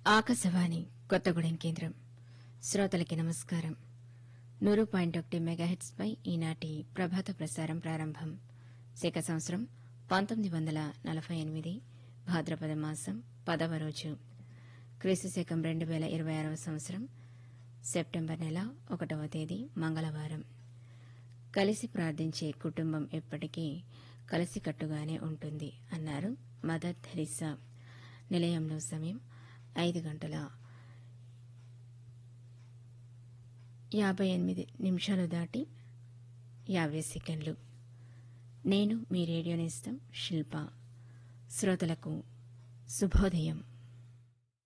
ఆకాశవాణి కొత్తగూడెం కేంద్రం శ్రోతలకి నమస్కారం నూరు పాయింట్ ఒకటి మెగాహెట్స్ పై ఈనాటి ప్రభాత ప్రసారం ప్రారంభం శక సంవత్సరం పంతొమ్మిది వందల నలభై ఎనిమిది భాద్రపద మాసం పదవ రోజు క్రీస్తు శకం రెండు వేల ఇరవై ఆరవ సంవత్సరం సెప్టెంబర్ నెల ఒకటవ తేదీ మంగళవారం కలిసి ప్రార్థించే కుటుంబం ఎప్పటికీ కలిసికట్టుగానే ఉంటుంది అన్నారు మదర్ థెరిసా నిలయంలో సమయం ఐదు గంటల యాభై ఎనిమిది నిమిషాలు దాటి యాభై సెకండ్లు నేను మీ రేడియో నేస్తం శిల్ప శ్రోతలకు శుభోదయం